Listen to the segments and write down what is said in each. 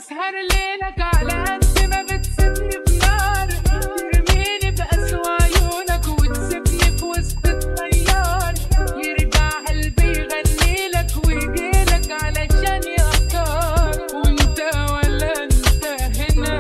واسهر ليلك على قد ما بتسيبني في نار ترميني بأسوأ عيونك وتسيبني في وسط الطيار يرجع قلبي يغني لك ويجي لك علشان يختار وانت ولا انت هنا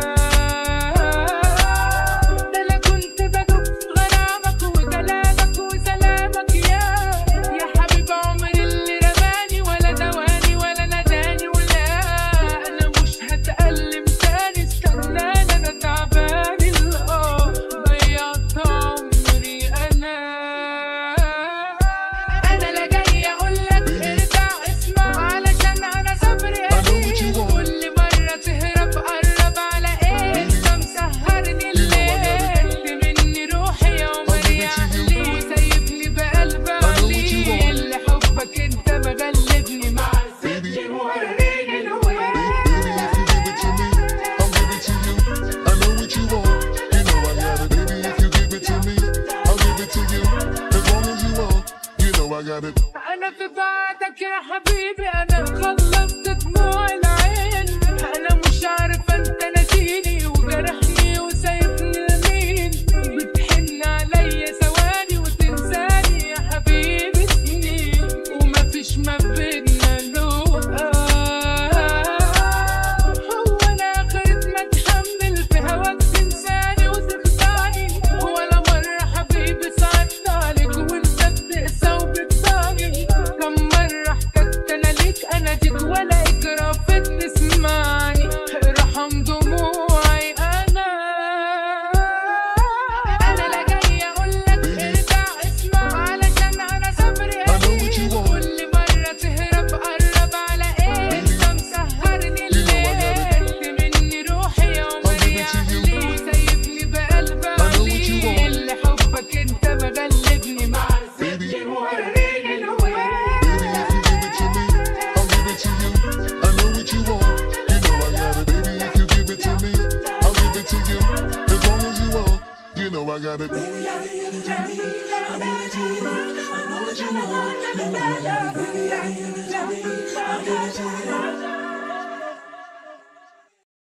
ده انا كنت بدوب في غرامك وكلامك وسلامك يا يا حبيب عمري اللي رماني ولا دواني ولا نداني ولا انا مش هتألم تاني استناني انا تعبان الاه ضيعت عمري انا انا لا جاي اقول لك ارجع اسمع علشان انا صبري قليل كل مره تهرب قرب على ايه انت مسهرني الليل مني روحي يا عمري عقلي وسايبني بقلب عليل لحبك انت مغلبني مع السجن وريني الويل I got it. انا في بعدك يا حبيبي انا خلصت دموع العين انا مش عارفه انت ناسيني وجرحني وسايبني لمين بتحن عليا ثواني وتنساني يا حبيبي سنين ومفيش ما بينا لقاء هو انا اخرت ما اتحمل في هواك تنساني وتخدعني ولا مره حبيبي صعدت عليك وانت بتقسى وبتضايق كم مره احتجت انا ليك اناديك ولا اجرافك تسمعني ارحم دموعي انا انا لا جاي اقول لك ارجع اسمع علشان انا صبري قليل كل مره تهرب قرب على ايه انت مسهرني الليل مني روحي يا عمري عقلي وسايبني بقلب عليل لحبك انت مغلبني مع السجن وريني الويل Baby, if you give it to me, I'll give it to you. As long as you want, you know I got it. Baby, I give it to me. I'll give it to you. I know what you want. You know I got it. Baby, I give it to me. I'll give it to you.